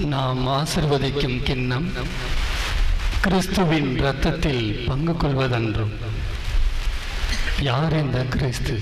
நாம் ஆசிர்வதிக்கும் கிண்ணம் கிறிஸ்துவின் இரத்தத்தில் பங்கு கொள்வதன்றும் யார் இந்த கிறிஸ்து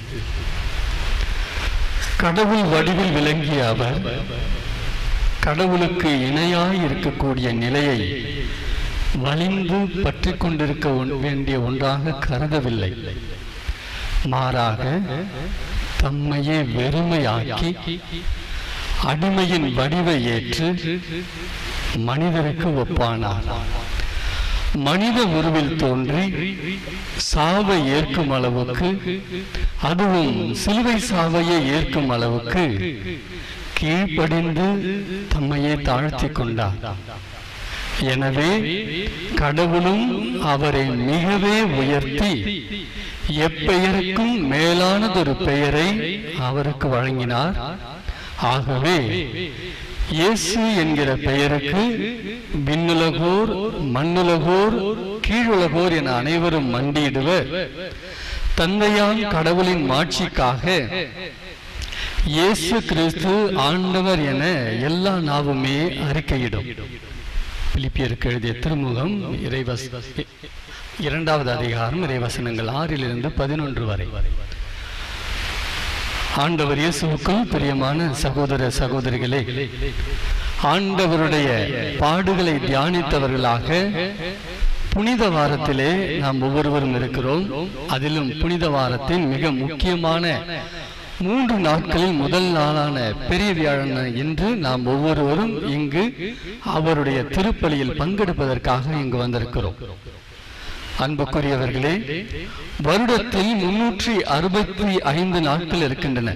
கடவுள் வடிவில் விளங்கிய அவர் கடவுளுக்கு இணையாய் இருக்கக்கூடிய நிலையை வலிந்து பற்றி கொண்டிருக்க ஒன்- வேண்டிய ஒன்றாக கருதவில்லை மாறாக தம்மையே வெறுமையாக்கி அடிமையின் வடிவை ஏற்று மனிதருக்கு ஒப்பானார் மனித உருவில் தோன்றி சாவை ஏற்கும் அளவுக்கு அதுவும் சிலுவை சாவையை ஏற்கும் அளவுக்கு கீழ்ப்படிந்து தம்மையே தாழ்த்தி கொண்டார் எனவே கடவுளும் அவரை மிகவே உயர்த்தி எப்பெயருக்கும் மேலானதொரு பெயரை அவருக்கு வழங்கினார் ஆகவே இயேசு என்கிற பெயருக்கு விண்ணுலகோர் மண்ணுலகோர் கீழுலகோர் என அனைவரும் மண்டியிடுவர் தந்தையாம் கடவுளின் மாட்சிக்காக இயேசு கிறிஸ்து ஆண்டவர் என எல்லா நாவுமே அறிக்கையிடும் பிலிப்பியருக்கு எழுதிய திருமுகம் இறைவஸ் இரண்டாவது அதிகாரம் இறைவசனங்கள் ஆறிலிருந்து பதினொன்று வரை ஆண்டவர் இயேசுவுக்கும் பிரியமான சகோதர சகோதரிகளே ஆண்டவருடைய பாடுகளை தியானித்தவர்களாக புனித வாரத்திலே நாம் ஒவ்வொருவரும் இருக்கிறோம் அதிலும் புனித வாரத்தின் மிக முக்கியமான மூன்று நாட்களில் முதல் நாளான பெரிய வியாழன் என்று நாம் ஒவ்வொருவரும் இங்கு அவருடைய திருப்பலியில் பங்கெடுப்பதற்காக இங்கு வந்திருக்கிறோம் அன்புக்குரியவர்களே வருடத்தில் முன்னூற்றி அறுபத்தி ஐந்து நாட்கள் இருக்கின்றன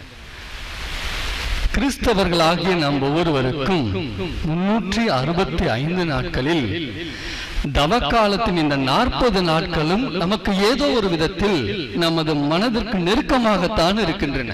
கிறிஸ்தவர்களாகிய நாம் ஒவ்வொருவருக்கும் முன்னூற்றி அறுபத்தி ஐந்து நாட்களில் தவக்காலத்தின் இந்த நாற்பது நாட்களும் நமக்கு ஏதோ ஒரு விதத்தில் நமது மனதிற்கு நெருக்கமாகத்தான் இருக்கின்றன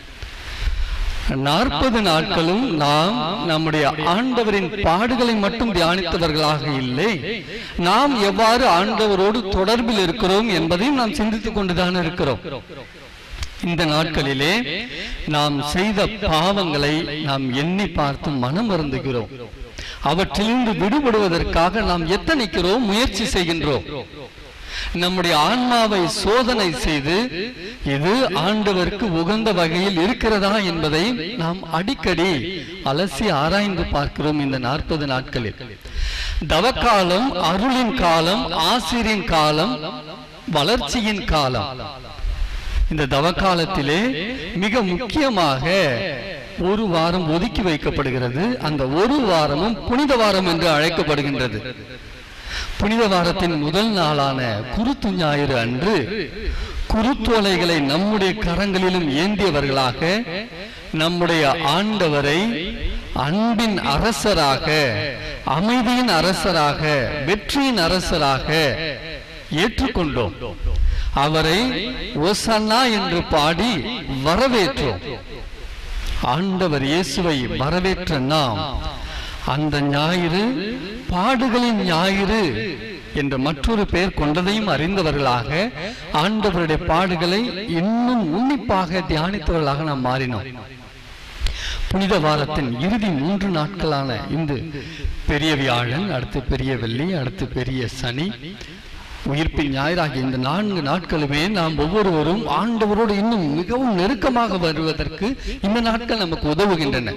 நாற்பது நாட்களும் நாம் நம்முடைய ஆண்டவரின் பாடுகளை மட்டும் தியானித்தவர்களாக இல்லை நாம் எவ்வாறு ஆண்டவரோடு தொடர்பில் இருக்கிறோம் என்பதையும் நாம் சிந்தித்துக் கொண்டுதான் இருக்கிறோம் இந்த நாட்களிலே நாம் செய்த பாவங்களை நாம் எண்ணி பார்த்து மனம் வருந்துகிறோம் அவற்றிலிருந்து விடுபடுவதற்காக நாம் எத்தனைக்கிறோம் முயற்சி செய்கின்றோம் நம்முடைய ஆன்மாவை சோதனை செய்து இது ஆண்டவருக்கு உகந்த வகையில் இருக்கிறதா என்பதை நாம் அடிக்கடி அலசி ஆராய்ந்து பார்க்கிறோம் இந்த நாற்பது நாட்களில் தவக்காலம் அருளின் காலம் ஆசிரியின் காலம் வளர்ச்சியின் காலம் இந்த தவக்காலத்திலே மிக முக்கியமாக ஒரு வாரம் ஒதுக்கி வைக்கப்படுகிறது அந்த ஒரு வாரமும் புனித வாரம் என்று அழைக்கப்படுகின்றது புனித வாரத்தின் முதல் நாளான குருத்து ஞாயிறு அன்று குருத்தோலைகளை நம்முடைய கரங்களிலும் ஏந்தியவர்களாக நம்முடைய ஆண்டவரை அன்பின் அரசராக அமைதியின் அரசராக வெற்றியின் அரசராக ஏற்றுக்கொண்டோம் அவரை ஒசன்னா என்று பாடி வரவேற்றோம் ஆண்டவர் இயேசுவை வரவேற்ற நாம் அந்த ஞாயிறு பாடுகளின் ஞாயிறு என்ற மற்றொரு பெயர் கொண்டதையும் அறிந்தவர்களாக ஆண்டவருடைய பாடுகளை இன்னும் உன்னிப்பாக தியானித்தவர்களாக நாம் மாறினோம் புனித வாரத்தின் இறுதி மூன்று நாட்களான இந்த பெரிய வியாழன் அடுத்து பெரிய வெள்ளி அடுத்து பெரிய சனி உயிர்ப்பின் ஞாயிறாகிய இந்த நான்கு நாட்களுமே நாம் ஒவ்வொருவரும் ஆண்டவரோடு இன்னும் மிகவும் நெருக்கமாக வருவதற்கு இந்த நாட்கள் நமக்கு உதவுகின்றன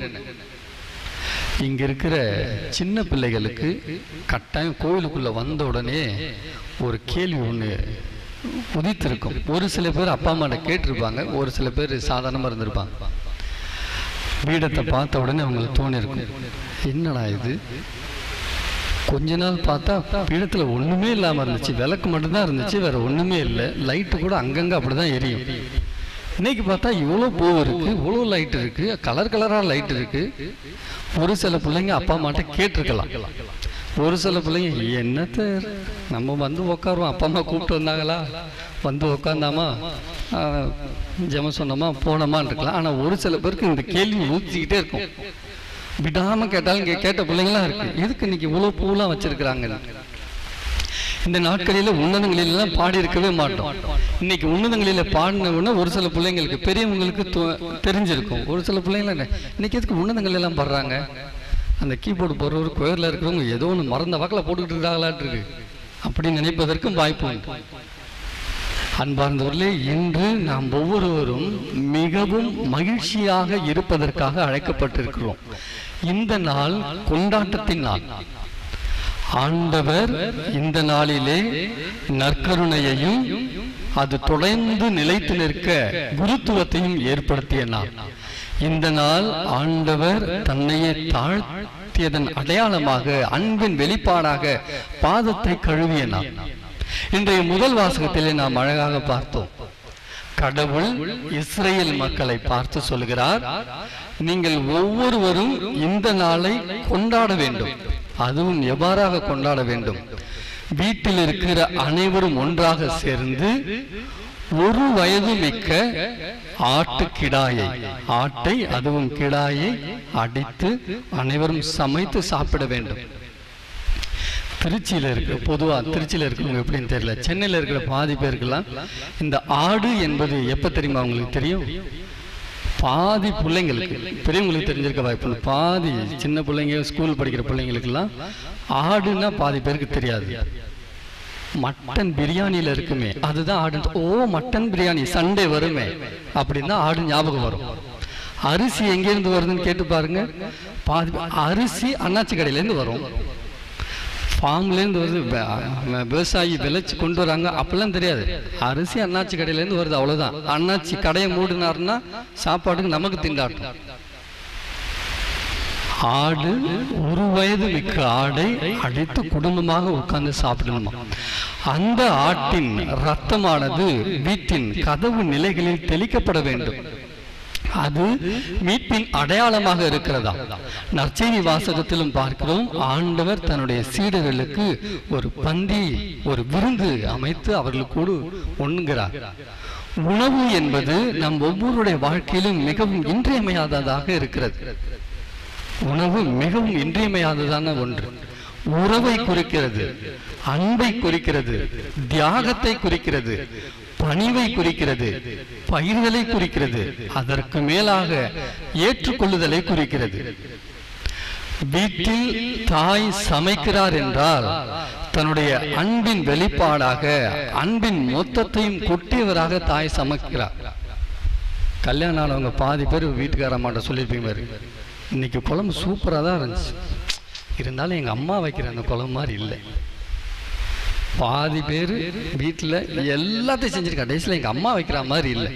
இங்க இருக்கிற சின்ன பிள்ளைகளுக்கு கட்டாயம் கோயிலுக்குள்ள வந்த உடனே ஒரு கேள்வி ஒண்ணு உதித்திருக்கும் ஒரு சில பேர் அப்பா அம்மாட்ட கேட்டிருப்பாங்க ஒரு சில பேர் சாதாரணமா இருந்திருப்பாங்க பீடத்தை பார்த்த உடனே அவங்களுக்கு தோணிருக்கும் என்னடா இது கொஞ்ச நாள் பார்த்தா பீடத்துல ஒண்ணுமே இல்லாம இருந்துச்சு விளக்கு மட்டும்தான் இருந்துச்சு வேற ஒண்ணுமே இல்லை லைட்டு கூட அங்கங்க அப்படிதான் எரியும் இன்னைக்கு பார்த்தா இவ்வளோ பூ இருக்கு இவ்வளோ லைட் இருக்கு கலர் கலரா லைட் இருக்கு ஒரு சில பிள்ளைங்க அப்பா அம்மாட்ட கேட்டிருக்கலாம் ஒரு சில பிள்ளைங்க என்னத்த நம்ம வந்து உட்காருவோம் அப்பா அம்மா கூப்பிட்டு வந்தாங்களா வந்து உட்காந்தாமா ஜெம சொன்னோமா போனோமான்னு இருக்கலாம் ஆனா ஒரு சில பேருக்கு இந்த கேள்வி ஊத்திக்கிட்டே இருக்கும் விடாம கேட்டாலும் கே- கேட்ட பிள்ளைங்களாம் இருக்கு எதுக்கு இன்னைக்கு இவ்வளவு பூலாம் வச்சிருக்கிறாங்க இந்த நாட்களில உன்னதங்களிலாம் பாடி இருக்கவே மாட்டோம் இன்னைக்கு உன்னதங்களில பாடின உடனே ஒரு சில பிள்ளைங்களுக்கு பெரியவங்களுக்கு தொ- தெரிஞ்சிருக்கும் ஒரு சில பிள்ளைங்கள இன்னைக்கு எதுக்கு உன்னதங்கள் எல்லாம் பாடுறாங்க அந்த கீபோர்டு போடுறவர் கோயிலில் இருக்கிறவங்க ஏதோ ஒன்று மறந்த வாக்கில் போட்டுக்கிட்டு இருக்காங்களாட்டு இருக்கு அப்படி நினைப்பதற்கும் வாய்ப்பு உண்டு அன்பார்ந்தவர்களே இன்று நாம் ஒவ்வொருவரும் மிகவும் மகிழ்ச்சியாக இருப்பதற்காக அழைக்கப்பட்டிருக்கிறோம் இந்த நாள் கொண்டாட்டத்தின் நாள் ஆண்டவர் இந்த நாளிலே நற்கருணையையும் அது தொடர்ந்து நிலைத்து நிற்க குருத்துவத்தையும் ஏற்படுத்திய நாள் இந்த நாள் ஆண்டவர் தன்னையே தாழ்த்தியதன் அடையாளமாக அன்பின் வெளிப்பாடாக பாதத்தை கழுவிய நாள் இன்றைய முதல் வாசகத்திலே நாம் அழகாக பார்த்தோம் கடவுள் இஸ்ரேல் மக்களை பார்த்து சொல்கிறார் நீங்கள் ஒவ்வொருவரும் இந்த நாளை கொண்டாட வேண்டும் அதுவும் எவ்வாறாக கொண்டாட வேண்டும் வீட்டில் இருக்கிற அனைவரும் ஒன்றாக சேர்ந்து ஒரு வயது மிக்க ஆட்டு கிடாயை ஆட்டை அதுவும் கிடாயை அடித்து அனைவரும் சமைத்து சாப்பிட வேண்டும் திருச்சியில் இருக்கிற பொதுவாக திருச்சியில் இருக்கிறவங்க எப்படின்னு தெரியல சென்னையில் இருக்கிற பாதி பேருக்கெல்லாம் இந்த ஆடு என்பது எப்போ தெரியுமா உங்களுக்கு தெரியும் பாதி பிள்ளைங்களுக்கு பெரியவங்களுக்கு தெரிஞ்சிருக்க வாய்ப்பு இல்லை. பாதி சின்ன பிள்ளைங்க ஸ்கூல் படிக்கிற பிள்ளைங்களுக்கெல்லாம் ஆடுன்னா பாதி பேருக்கு தெரியாது மட்டன் பிரியாணியில இருக்குமே அதுதான் ஆடு ஓ மட்டன் பிரியாணி சண்டே வருமே அப்படின்னா ஆடு ஞாபகம் வரும் அரிசி எங்கேருந்து வருதுன்னு கேட்டு பாருங்க பாதி அரிசி அண்ணாச்சி கடையிலேருந்து வரும் ஃபார்ம்லேருந்து வருது வே- வே- விவசாயி விளைச்சு கொண்டு வராங்க அப்பெல்லாம் தெரியாது அரிசி அண்ணாச்சி கடையிலேருந்து வருது அவ்வளோதான் அண்ணாச்சி கடையை மூடினாருன்னா சாப்பாட்டுக்கு நமக்கு திண்டாட்டம் ஆடு ஒரு வயது மிக்க ஆடை அடித்து குடும்பமாக உட்கார்ந்து சாப்பிடணுமா அந்த ஆட்டின் ரத்தமானது வீட்டின் கதவு நிலைகளில் தெளிக்கப்பட வேண்டும் அது மீட்பின் அடையாளமாக இருக்கிறதா நற்செய்தி வாசகத்திலும் பார்க்கிறோம் ஆண்டவர் தன்னுடைய சீடர்களுக்கு ஒரு பந்தி ஒரு விருந்து அமைத்து அவர்களுக்கு உண்ணுகிறார் உணவு என்பது நம் ஒவ்வொருடைய வாழ்க்கையிலும் மிகவும் இன்றியமையாததாக இருக்கிறது உணவு மிகவும் இன்றியமையாததான ஒன்று உறவை குறிக்கிறது அன்பை குறிக்கிறது தியாகத்தை குறிக்கிறது பணிவை குறிக்கிறது பயிர்களை குறிக்கிறது அதற்கு மேலாக ஏற்றுக்கொள்ளுதலை குறிக்கிறது வீட்டில் தாய் சமைக்கிறார் என்றால் தன்னுடைய அன்பின் வெளிப்பாடாக அன்பின் மொத்தத்தையும் கொட்டியவராக தாய் சமைக்கிறார் கல்யாணம் ஆனவங்க பாதி பேர் வீட்டுக்கார மாட்ட சொல்லியிருப்பீங்க பாரு. இன்னைக்கு குழம்பு சூப்பராக தான் இருந்துச்சு இருந்தாலும் எங்கள் அம்மா வைக்கிற அந்த குழம்பு மாதிரி இல்லை பாதி பேர் வீட்டில் எல்லாத்தையும் செஞ்சிருக்கா கடைசியில் எங்கள் அம்மா வைக்கிற மாதிரி இல்லை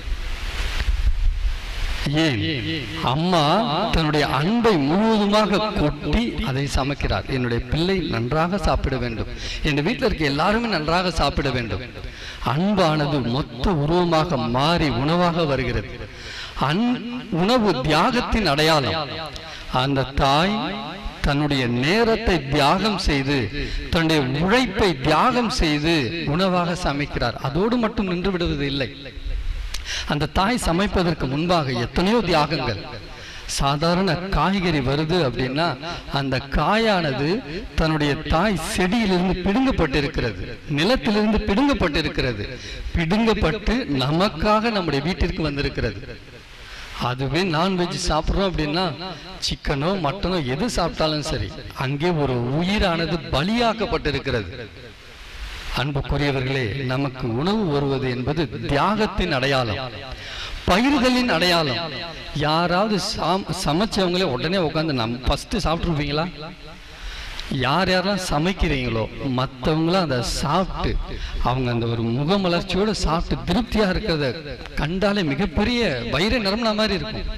ஏன் அம்மா தன்னுடைய அன்பை முழுவதுமாக கொட்டி அதை சமைக்கிறார் என்னுடைய பிள்ளை நன்றாக சாப்பிட வேண்டும் என் வீட்டில் இருக்க எல்லாருமே நன்றாக சாப்பிட வேண்டும் அன்பானது மொத்த உருவமாக மாறி உணவாக வருகிறது அன் உணவு தியாகத்தின் அடையாளம் அந்த தாய் தன்னுடைய நேரத்தை தியாகம் செய்து தன்னுடைய உழைப்பை தியாகம் செய்து உணவாக சமைக்கிறார் அதோடு மட்டும் நின்று விடுவது இல்லை அந்த தாய் சமைப்பதற்கு முன்பாக எத்தனையோ தியாகங்கள் சாதாரண காய்கறி வருது அப்படின்னா அந்த காயானது தன்னுடைய தாய் செடியிலிருந்து பிடுங்கப்பட்டிருக்கிறது நிலத்திலிருந்து பிடுங்கப்பட்டிருக்கிறது பிடுங்கப்பட்டு நமக்காக நம்முடைய வீட்டிற்கு வந்திருக்கிறது அதுவே நான்வெஜ் சாப்பிட்றோம் அப்படின்னா சிக்கனோ மட்டனோ எது சாப்பிட்டாலும் சரி அங்கே ஒரு உயிரானது பலியாக்கப்பட்டிருக்கிறது அன்புக்குரியவர்களே நமக்கு உணவு வருவது என்பது தியாகத்தின் அடையாளம் பயிர்களின் அடையாளம் யாராவது சாம்- சமைச்சவங்களே உடனே உட்காந்து நம் ஃபர்ஸ்ட் சாப்பிட்ருப்பீங்களா யார் யாரெல்லாம் சமைக்கிறீங்களோ மற்றவங்களும் அதை சாப்பிட்டு அவங்க அந்த ஒரு முகமலர்ச்சியோடு சாப்பிட்டு திருப்தியாக இருக்கிறத கண்டாலே மிகப்பெரிய வயிறு நிரம்பின மாதிரி இருக்கும்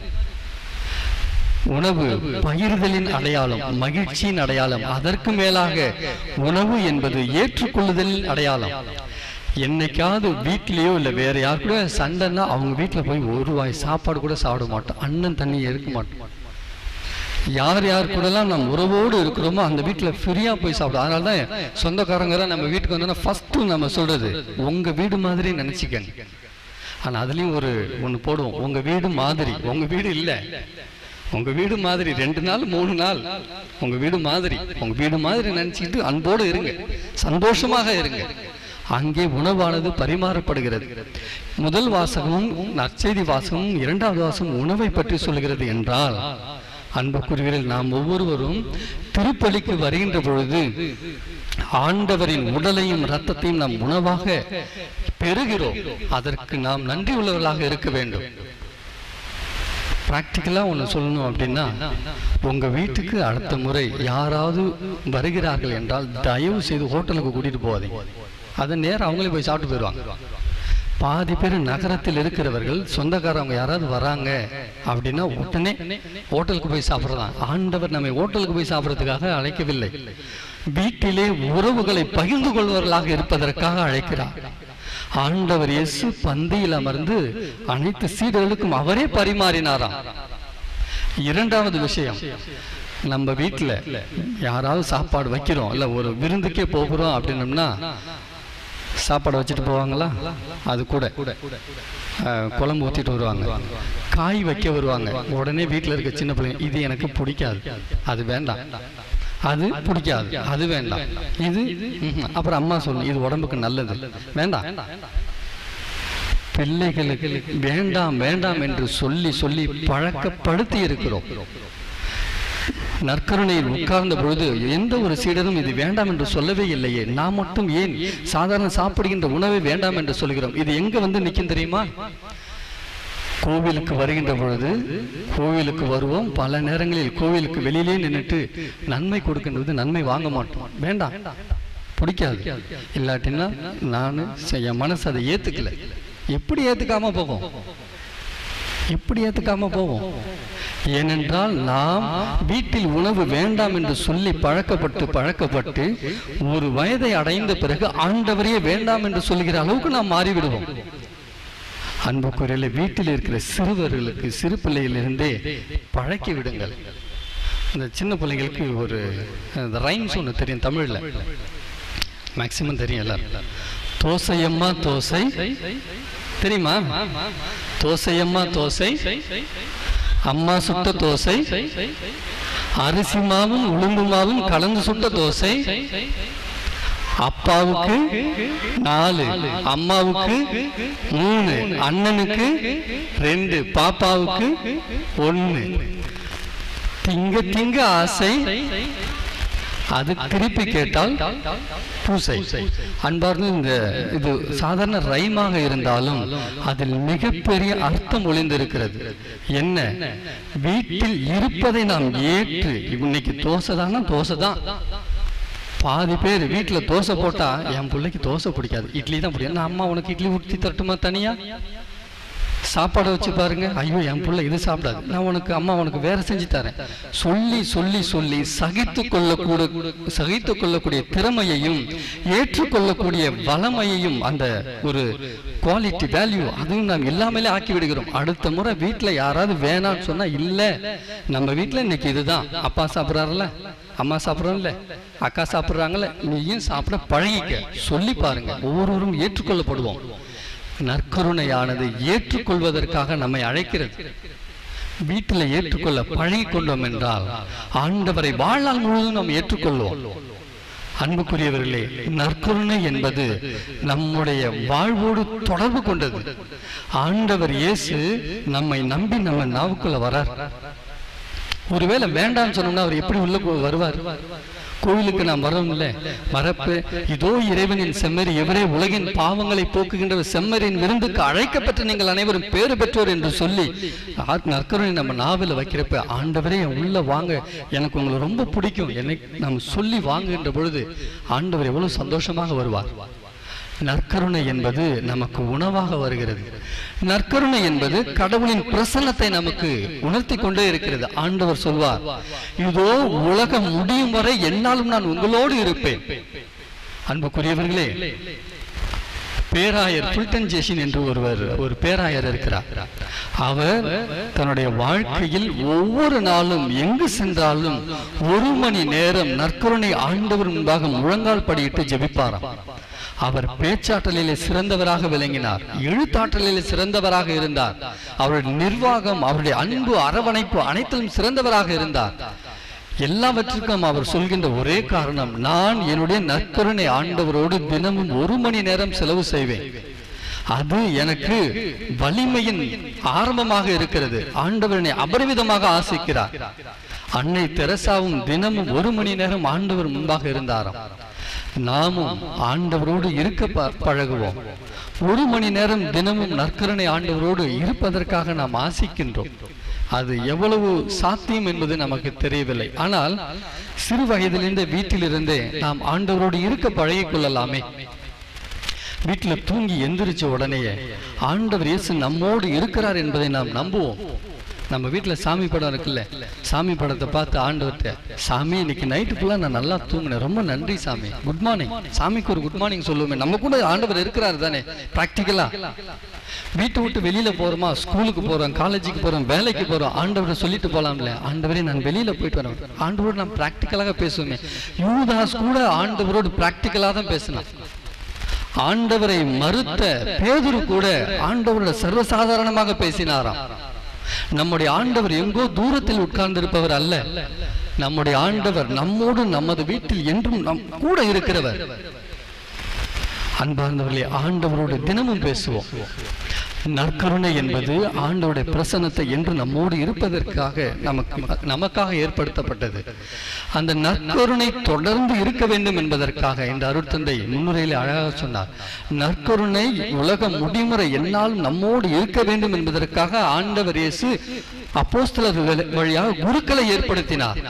உணவு பகிர்தலின் அடையாளம் மகிழ்ச்சியின் அடையாளம் அதற்கு மேலாக உணவு என்பது ஏற்றுக்கொள்ளுதலின் அடையாளம் என்னைக்காவது வீட்லயோ இல்லை வேற யார் கூட சண்டைன்னா அவங்க வீட்டில் போய் ஒரு வாய் சாப்பாடு கூட சாப்பிட மாட்டோம் அண்ணன் தண்ணி எடுக்க மாட்டோம் யார் யார் கூடலாம் நம்ம உறவோடு இருக்கிறோமோ அந்த வீட்டில் ஃப்ரீயாக போய் சாப்பிடும் அதனால தான் சொந்தக்காரங்க நம்ம வீட்டுக்கு வந்தோன்னா ஃபஸ்ட்டு நம்ம சொல்றது உங்க வீடு மாதிரி நினச்சிக்கங்க ஆனால் அதுலேயும் ஒரு ஒன்று போடுவோம் உங்க வீடு மாதிரி உங்க வீடு இல்லை உங்க வீடு மாதிரி ரெண்டு நாள் மூணு நாள் உங்க வீடு மாதிரி உங்க வீடு மாதிரி நினைச்சிட்டு அன்போடு இருங்க சந்தோஷமாக இருங்க அங்கே உணவானது பரிமாறப்படுகிறது முதல் வாசகமும் நற்செய்தி வாசகமும் இரண்டாவது வாசகம் உணவை பற்றி சொல்கிறது என்றால் அன்புக்குரியவர்கள் நாம் ஒவ்வொருவரும் திருப்பலிக்கு வருகின்ற பொழுது ஆண்டவரின் உடலையும் இரத்தத்தையும் நாம் உணவாக பெறுகிறோம் அதற்கு நாம் நன்றி உள்ளவர்களாக இருக்க வேண்டும் ப்ராக்டிக்கலாக ஒன்று சொல்லணும் அப்படின்னா உங்கள் வீட்டுக்கு அடுத்த முறை யாராவது வருகிறார்கள் என்றால் தயவு செய்து ஹோட்டலுக்கு கூட்டிகிட்டு போகாதீங்க அதை நேரம் அவங்களே போய் சாப்பிட்டு போயிடுவாங்க பாதி பேர் நகரத்தில் இருக்கிறவர்கள் சொந்தக்காரவங்க யாராவது வராங்க அப்படின்னா உடனே ஹோட்டலுக்கு போய் சாப்பிட்றதான் ஆண்டவர் நம்மை ஹோட்டலுக்கு போய் சாப்பிட்றதுக்காக அழைக்கவில்லை வீட்டிலே உறவுகளை பகிர்ந்து கொள்வர்களாக இருப்பதற்காக அழைக்கிறார் ஆண்டவர் இயேசு பந்தியில் அமர்ந்து அனைத்து சீடர்களுக்கும் அவரே பரிமாறினாராம் இரண்டாவது விஷயம் நம்ம வீட்டில் யாராவது சாப்பாடு வைக்கிறோம் இல்லை ஒரு விருந்துக்கே போகிறோம் அப்படின்னம்னா சாப்பாடு வச்சுட்டு போவாங்களா அது கூட அஹ், குழம்பு ஊற்றிட்டு வருவாங்க காய் வைக்க வருவாங்க உடனே வீட்டில் இருக்க சின்ன பிள்ளைங்க இது எனக்கு பிடிக்காது அது வேண்டாம் அது பிடிக்காது அது வேண்டாம் இது ம்ஹும். அப்புறம் அம்மா சொல்லணும் இது உடம்புக்கு நல்லது வேண்டாம் பிள்ளைகளுக்கு வேண்டாம் வேண்டாம் என்று சொல்லி சொல்லி பழக்கப்படுத்தி இருக்கிறோம் நற்கருணையில் உட்கார்ந்த பொழுது எந்த ஒரு சீடரும் இது வேண்டாம் என்று சொல்லவே இல்லையே நாம் மட்டும் ஏன் சாதாரண சாப்பிடுகின்ற உணவை வேண்டாம் என்று சொல்கிறோம் இது எங்க வந்து நிற்கும் தெரியுமா கோவிலுக்கு வருகின்ற பொழுது கோவிலுக்கு வருவோம் பல நேரங்களில் கோவிலுக்கு வெளியிலே நின்னுட்டு நன்மை கொடுக்கின்றது நன்மை வாங்க மாட்டோம் வேண்டாம் பிடிக்காது இல்லாட்டினா நான் என் மனசு அதை ஏத்துக்கல எப்படி ஏத்துக்காம போகும் எப்படி ஏத்துக்காம போவோம் ஏனென்றால் நாம் வீட்டில் உணவு வேண்டாம் என்று சொல்லி பழக்கப்பட்டு பழக்கப்பட்டு ஒரு வயதை அடைந்த பிறகு ஆண்டவரையே வேண்டாம் என்று சொல்லுகிற அளவுக்கு நாம் மாறிவிடுவோம் அன்புக்குரியல வீட்டில் இருக்கிற சிறுவர்களுக்கு சிறு பிள்ளையிலிருந்தே பழக்கி விடுங்கள் இந்த சின்ன பிள்ளைங்களுக்கு ஒரு ரைம்ஸ் ஒன்று தெரியும் தமிழில் மேக்சிமம் தெரியும் எல்லாரும் தோசையம்மா தோசை தெரியுமா தோசையம்மா தோசை அம்மா சுட்ட தோசை அரிசி மாவும் உளுந்து மாவும் கலந்து சுட்ட தோசை அப்பாவுக்கு நாலு அம்மாவுக்கு மூணு அண்ணனுக்கு ரெண்டு பாப்பாவுக்கு ஒன்னு திங்க திங்க ஆசை அது திருப்பி கேட்டால் பூசை அன்பார்ந்து இந்த இது சாதாரண ரைமாக இருந்தாலும் அதில் மிகப்பெரிய அர்த்தம் ஒளிந்திருக்கிறது என்ன வீட்டில் இருப்பதை நாம் ஏற்று இன்னைக்கு தோசை தானா தோசை தான் பாதி பேர் வீட்டுல தோசை போட்டா என் பிள்ளைக்கு தோசை பிடிக்காது இட்லி தான் பிடிக்கும் நான் அம்மா உனக்கு இட்லி ஊற்றி தரட்டுமா தனியா சாப்பாடை வச்சு பாருங்க ஐயோ என் புள்ள இது சாப்பிடாது நான் உனக்கு அம்மா உனக்கு வேற செஞ்சு தரேன் சொல்லி சொல்லி சொல்லி சகித்து கொள்ளக்கூட சகித்து கொள்ளக்கூடிய திறமையையும் ஏற்றுக்கொள்ளக்கூடிய வளமையையும் அந்த ஒரு குவாலிட்டி வேல்யூ அதுவும் நாம் இல்லாமலே ஆக்கி விடுகிறோம் அடுத்த முறை வீட்டுல யாராவது வேணாம்னு சொன்னா இல்ல நம்ம வீட்டுல இன்னைக்கு இதுதான் அப்பா சாப்பிட்றாருல அம்மா சாப்பிட்றோம்ல அக்கா சாப்பிட்றாங்கல்ல நீயும் சாப்பிட பழகிக்க சொல்லி பாருங்க ஒவ்வொருவரும் ஏற்றுக்கொள்ளப்படுவோம் நற்கருணையானது ஏற்றுக்கொள்வதற்காக நம்மை அழைக்கிறது வீட்டில் ஏற்றுக்கொள்ள பழகி கொண்டோம் என்றால் ஆண்டவரை வாழ்நாள் முழுவதும் நாம் ஏற்றுக்கொள்வோம் அன்புக்குரியவர்களே நற்கருணை என்பது நம்முடைய வாழ்வோடு தொடர்பு கொண்டது ஆண்டவர் இயேசு நம்மை நம்பி நம்ம நாவுக்குள்ள வரார் ஒருவேளை வேண்டாம்னு சொன்னோம்னா அவர் எப்படி உள்ள போ- வருவார் கோவிலுக்கு நாம் வரோம்ல வரப்பு இதோ இறைவனின் செம்மறி எவரே உலகின் பாவங்களை போக்குகின்ற செம்மறியின் விருந்துக்கு அழைக்கப்பட்ட நீங்கள் அனைவரும் பேறு பெற்றோர் என்று சொல்லி ஆ- நற்கருணை நம்ம நாவில் வைக்கிறப்ப ஆண்டவரே என் உள்ள வாங்க எனக்கு உங்களை ரொம்ப பிடிக்கும் என்னை நாம் சொல்லி வாங்குகின்ற பொழுது ஆண்டவர் எவ்வளவு சந்தோஷமாக வருவார் நற்கருணை என்பது நமக்கு உணவாக வருகிறது நற்கருணை என்பது கடவுளின் பிரசன்னத்தை நமக்கு உணர்த்தி கொண்டே இருக்கிறது ஆண்டவர் சொல்வார் இதோ உலகம் முடியும் வரை என்னாலும் நான் உங்களோடு இருப்பேன் அன்புக்குரியவர்களே பேராயர் புல்டன் ஜேஷின் என்று ஒருவர் ஒரு பேராயர் இருக்கிறார் அவர் தன்னுடைய வாழ்க்கையில் ஒவ்வொரு நாளும் எங்கு சென்றாலும் ஒரு மணி நேரம் நற்கருணை ஆண்டவர் முன்பாக முழங்கால் படியிட்டு ஜெபிப்பாராம் அவர் பேச்சாற்றலிலே சிறந்தவராக விளங்கினார் எழுத்தாற்றலிலே சிறந்தவராக இருந்தார் அவருடைய நிர்வாகம் அவருடைய அன்பு அரவணைப்பு அனைத்திலும் சிறந்தவராக இருந்தார் எல்லாவற்றுக்கும் அவர் சொல்கின்ற ஒரே காரணம் நான் என்னுடைய நற்கருணை ஆண்டவரோடு தினமும் ஒரு மணி நேரம் செலவு செய்வேன் அது எனக்கு வலிமையின் ஆரம்பமாக இருக்கிறது ஆண்டவர் என்னை அபரிவிதமாக ஆசிக்கிறார் அன்னை தெரசாவும் தினமும் ஒரு மணி நேரம் ஆண்டவர் முன்பாக இருந்தாராம் நாமும் ஆண்டவரோடு இருக்க ப- பழகுவோம் ஒரு மணி நேரம் தினமும் நற்கருணை ஆண்டவரோடு இருப்பதற்காக நாம் ஆசிக்கின்றோம் அது எவ்வளவு சாத்தியம் என்பது நமக்கு தெரியவில்லை ஆனால் சிறு வயதிலிருந்தே வீட்டிலிருந்தே நாம் ஆண்டவரோடு இருக்க பழகிக் கொள்ளலாமே வீட்டில் தூங்கி எந்திரிச்ச உடனேயே ஆண்டவர் இயேசு நம்மோடு இருக்கிறார் என்பதை நாம் நம்புவோம் நம்ம வீட்டில் சாமி படம் இருக்குல்ல சாமி படத்தை பார்த்து ஆண்டவர்கிட்ட சாமி இன்னைக்கு நைட்டு ஃபுல்லாக நான் நல்லா தூங்கினேன் ரொம்ப நன்றி சாமி குட் மார்னிங் சாமிக்கு ஒரு குட் மார்னிங் சொல்லுவோமே நம்ம கூட ஆண்டவர் இருக்கிறார் தானே ப்ராக்டிக்கலா வீட்டை விட்டு வெளியில போறோமா ஸ்கூலுக்கு போறோம் காலேஜுக்கு போறோம் வேலைக்கு போறோம் ஆண்டவரை சொல்லிட்டு போலாம்ல ஆண்டவரே நான் வெளியில போயிட்டு வரேன் ஆண்டவரோடு நான் ப்ராக்டிக்கலாக பேசுவேன் யூதாஸ் கூட ஆண்டவரோடு ப்ராக்டிக்கலாக தான் பேசினான் ஆண்டவரை மறுத்த பேதுரு கூட ஆண்டவரோட சர்வசாதாரணமாக பேசினாராம் நம்முடைய ஆண்டவர் எங்கோ தூரத்தில் உட்கார்ந்திருப்பவர் அல்ல நம்முடைய ஆண்டவர் நம்மோடு நமது வீட்டில் என்றும் நம் கூட இருக்கிறவர் அன்பார்ந்தவர்களே ஆண்டவரோடு தினமும் பேசுவோம் நற்கருணை என்பது ஆண்டவருடைய பிரசன்னத்தை என்று நம்மோடு இருப்பதற்காக நமக்கு நமக்காக ஏற்படுத்தப்பட்டது அந்த நற்கருணை தொடர்ந்து இருக்க வேண்டும் என்பதற்காக இந்த அருட்தந்தை முன்னுரையில் அழகாக சொன்னார் நற்கருணை உலக முடிமுறை என்னாலும் நம்மோடு இருக்க வேண்டும் என்பதற்காக ஆண்டவர் இயேசு அப்போஸ்தலர் வழி- வழியாக குருக்களை ஏற்படுத்தினார்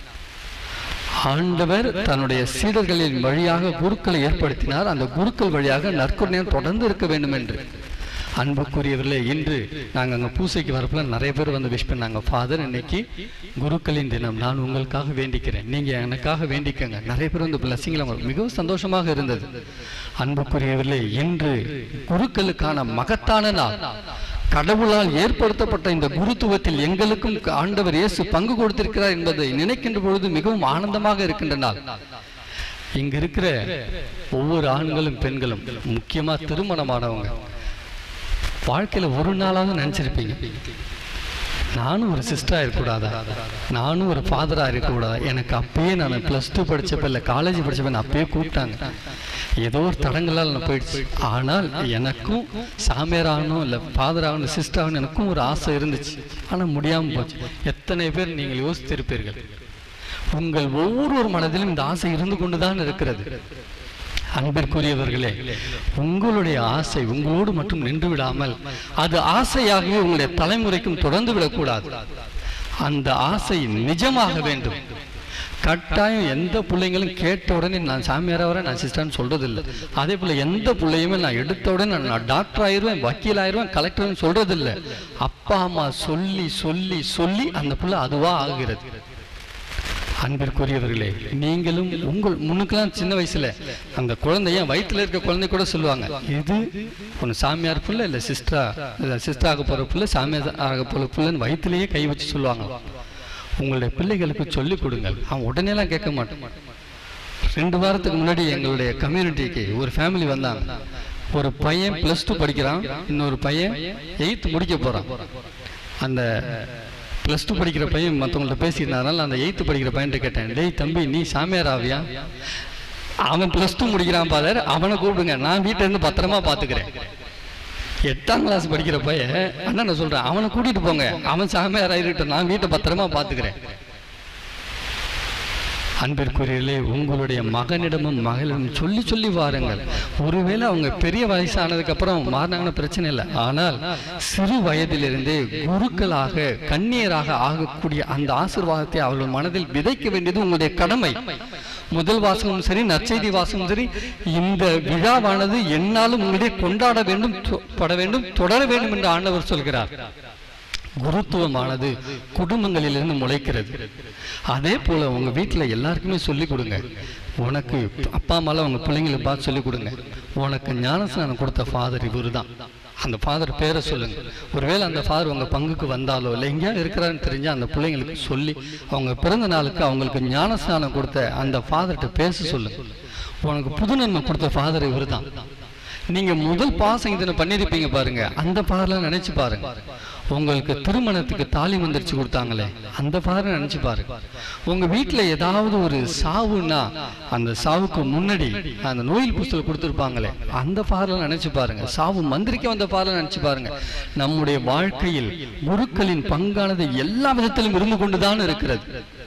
ஆண்டவர் தன்னுடைய சீடர்களின் வழியாக குருக்களை ஏற்படுத்தினார் அந்த குருக்கள் வழியாக நற்கருணையம் தொடர்ந்து இருக்க வேண்டும் என்று அன்புக்குரியவர்களே இன்று நாங்கள் அங்கே பூசைக்கு வரப்பல நிறைய பேர் வந்து விஷ் பண்ணாங்க ஃபாதர் இன்னைக்கு குருக்களின் தினம் நான் உங்களுக்காக வேண்டிக்கிறேன் நீங்கள் எனக்காக வேண்டிக்கங்க நிறைய பேர் வந்து பிளஸிங்கில் அவங்களுக்கு மிகவும் சந்தோஷமாக இருந்தது அன்புக்குரியவர்களே இன்று குருக்களுக்கான மகத்தான நாள் கடவுளால் ஏற்படுத்தப்பட்ட இந்த குருத்துவத்தில் எங்களுக்கும் ஆண்டவர் இயேசு பங்கு கொடுத்திருக்கிறார் என்பதை நினைக்கின்ற பொழுது மிகவும் ஆனந்தமாக இருக்கின்ற நாள் இங்க இருக்கிற ஒவ்வொரு ஆண்களும் பெண்களும் முக்கியமா திருமணமானவங்க வாழ்க்கையில ஒரு நாளாவது நினைச்சிருப்பீங்க நானும் ஒரு சிஸ்டராக இருக்கக்கூடாதா நானும் ஒரு ஃபாதராக இருக்கக்கூடாதா எனக்கு அப்பயே நான் ப்ளஸ் டூ படிச்சப்ப இல்லை காலேஜ் படிச்சப்ப நான் அப்பயே கூப்பிட்டாங்க ஏதோ ஒரு தடங்களால் நான் போயிடுச்சு ஆனால் எனக்கும் சாமியார் ஆகணும் இல்லை ஃபாதர் ஆகணும் சிஸ்டர் ஆகணும் எனக்கும் ஒரு ஆசை இருந்துச்சு ஆனால் முடியாமல் போச்சு எத்தனை பேர் நீங்கள் யோசித்திருப்பீர்கள் உங்கள் ஒவ்வொரு மனதிலும் இந்த ஆசை இருந்து கொண்டுதான் இருக்கிறது அன்பிற்குரியவர்களே உங்களுடைய ஆசை உங்களோடு மட்டும் நின்று விடாமல் அது ஆசையாகவே உங்களுடைய தலைமுறைக்கும் தொடர்ந்து விடக்கூடாது அந்த ஆசை நிஜமாக வேண்டும் கட்டாயம் எந்த பிள்ளைங்களும் கேட்ட உடனே நான் சாமியாரா வரேன் நான் சிஸ்டர்னு சொல்றதில்லை அதே போல எந்த பிள்ளையுமே நான் எடுத்த உடனே நான் நான் டாக்டர் ஆயிருவேன் வக்கீல் ஆயிருவேன் கலெக்டர்னு சொல்றதில்லை அப்பா அம்மா சொல்லி சொல்லி சொல்லி அந்த பிள்ளை அதுவா ஆகிறது அன்பிற்குரியவர்களே நீங்களும் உங்கள் முன்னுக்கெல்லாம் சின்ன வயசுல அந்த குழந்தைய வயிற்றுல இருக்க குழந்தை கூட சொல்லுவாங்க இது ஒன்று சாமியார் புள்ள இல்லை சிஸ்டரா சிஸ்டர் ஆக போற புள்ள சாமியார் ஆக போற புள்ளன்னு வயிற்றுலயே கை வச்சு சொல்லுவாங்க உங்களுடைய பிள்ளைகளுக்கு சொல்லிக் கொடுங்கள் அவன் உடனேலாம் கேட்க மாட்டான் ரெண்டு வாரத்துக்கு முன்னாடி எங்களுடைய கம்யூனிட்டிக்கு ஒரு ஃபேமிலி வந்தாங்க ஒரு பையன் ப்ளஸ் டூ படிக்கிறான் இன்னொரு பையன் எயித்து முடிக்க போறான் அந்த ப்ளஸ் டூ படிக்கிற பையன் மற்றவங்கள்ட்ட பேசியிருந்தனால அந்த எயித்து படிக்கிற பையன்கிட்ட கேட்டேன் டேய் தம்பி நீ சாமியார் ஆவியா அவன் ப்ளஸ் டூ முடிக்கிறான் பாதர் அவனை கூப்பிடுங்க நான் வீட்டில இருந்து பத்திரமா பார்த்துக்கிறேன் எட்டாம் கிளாஸ் படிக்கிற பையன் அண்ணா நான் சொல்றேன் அவனை கூட்டிட்டு போங்க அவன் சாமியார் ஆகிருக்கட்டும் நான் வீட்டை பத்திரமா பார்த்துக்கிறேன் அன்பிற்குரியர்களே உங்களுடைய மகனிடமும் மகளிடம் சொல்லி சொல்லி வாருங்கள் ஒருவேளை அவங்க பெரிய வயசானதுக்கு அப்புறம் மாறினாங்கன்னு பிரச்சனை இல்லை ஆனால் சிறு வயதிலிருந்தே குருக்களாக கண்ணியராக ஆகக்கூடிய அந்த ஆசீர்வாதத்தை அவர்கள் மனதில் விதைக்க வேண்டியது உங்களுடைய கடமை முதல் வாசகமும் சரி நற்செய்தி வாசகமும் சரி இந்த விழாவானது என்னாலும் உங்களிடையே கொண்டாட வேண்டும் தொ- பட வேண்டும் தொடர வேண்டும் என்று ஆண்டவர் சொல்கிறார் குருத்துவமானது குடும்பங்களிலிருந்து முளைக்கிறது அதே போல உங்க வீட்டுல எல்லாருக்குமே சொல்லி கொடுங்க உனக்கு அப்பா அம்மாலாம் உங்க பிள்ளைங்களை பார்த்து சொல்லி கொடுங்க உனக்கு ஞானஸ்நானம் கொடுத்த ஃபாதர் இவரு தான் அந்த ஃபாதர் பேரை சொல்லுங்க ஒருவேளை அந்த ஃபாதர் உங்க பங்குக்கு வந்தாலோ இல்லை எங்கேயா இருக்கிறாருன்னு தெரிஞ்சா அந்த பிள்ளைங்களுக்கு சொல்லி அவங்க பிறந்த நாளுக்கு அவங்களுக்கு ஞானஸ்நானம் கொடுத்த அந்த ஃபாதர்கிட்ட பேச சொல்லுங்க உனக்கு புது நன்மை கொடுத்த ஃபாதர் இவர் தான் நீங்க முதல் பாசம் இதனை பண்ணிருப்பீங்க பாருங்க அந்த பாடலாம் நினைச்சு பாருங்க உங்களுக்கு திருமணத்துக்கு தாலி மந்திரிச்சு கொடுத்தாங்களே அந்த பாடலை நினைச்சு பாருங்க உங்க வீட்டுல ஏதாவது ஒரு சாவுன்னா அந்த சாவுக்கு முன்னாடி அந்த நோயில் புஸ்தகம் கொடுத்துருப்பாங்களே அந்த பாடலை நினைச்சு பாருங்க சாவு மந்திரிக்க வந்த பாடலை நினைச்சு பாருங்க நம்முடைய வாழ்க்கையில் குருக்களின் பங்கானது எல்லா விதத்திலும் இருந்து கொண்டுதான் இருக்கிறது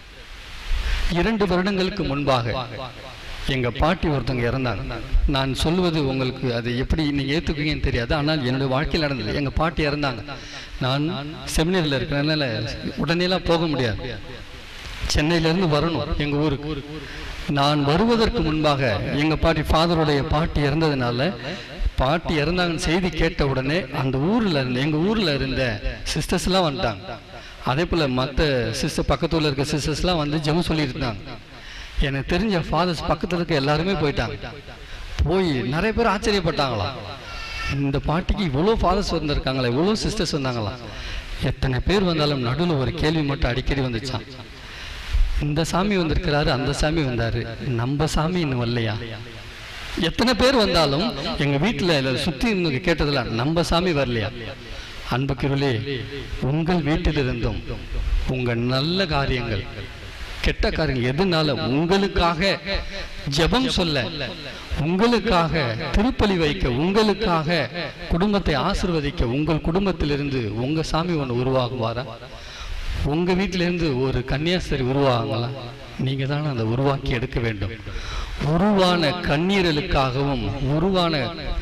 இரண்டு வருடங்களுக்கு முன்பாக எங்க பாட்டி ஒருத்தவங்க இறந்தாங்க நான் சொல்லுவது உங்களுக்கு அது எப்படி நீங்க ஏத்துக்குவீங்கன்னு தெரியாது ஆனால் என்னுடைய வாழ்க்கையில் நடந்தது எங்க பாட்டி இறந்தாங்க நான் செமினரியில் இருக்கிறதுனால உடனேலாம் போக முடியாது சென்னையில இருந்து வரணும் எங்க ஊருக்கு நான் வருவதற்கு முன்பாக எங்க பாட்டி ஃபாதருடைய பாட்டி இறந்ததுனால பாட்டி இறந்தாங்கன்னு செய்தி கேட்ட உடனே அந்த ஊர்ல இருந்து எங்க ஊர்ல இருந்த சிஸ்டர்ஸ் எல்லாம் வந்துட்டாங்க அதே போல மற்ற சிஸ்டர் பக்கத்து ஊர்ல இருக்க சிஸ்டர்ஸ் எல்லாம் வந்து ஜெபம் சொல்லிட்டு இருந்தாங்க எனக்கு தெரிஞ்ச ஃபாதர்ஸ் பக்கத்துல இருக்க எல்லாருமே போயிட்டாங்க போய் நிறைய பேர் ஆச்சரியப்பட்டாங்களாம் இந்த பாட்டிக்கு இவ்வளோ ஃபாதர்ஸ் வந்திருக்காங்களா இவ்வளோ சிஸ்டர்ஸ் வந்தாங்களா எத்தனை பேர் வந்தாலும் நடுவில் ஒரு கேள்வி மட்டும் அடிக்கடி வந்துச்சான் இந்த சாமி வந்திருக்கிறாரு அந்த சாமி வந்தாரு நம்ம சாமி இன்னும் வரலையா எத்தனை பேர் வந்தாலும் எங்க வீட்டுல இதை சுத்தி இருந்து கேட்டதுல நம்ம சாமி வரலையா அன்புக்கிருளே உங்கள் வீட்டிலிருந்தும் உங்க நல்ல காரியங்கள் கெட்ட காரியங்கள் எதுனால உங்களுக்காக ஜெபம் சொல்ல உங்களுக்காக திருப்பலி வைக்க உங்களுக்காக குடும்பத்தை ஆசிர்வதிக்க உங்கள் குடும்பத்திலிருந்து உங்க சாமி ஒன்று உருவாகுவாரா உங்க வீட்டிலிருந்து ஒரு கன்னியாஸ்திரி உருவாகுங்களா நீங்க தான் அதை உருவாக்கி எடுக்க வேண்டும் உருவான கண்ணீரலுக்காகவும் உருவான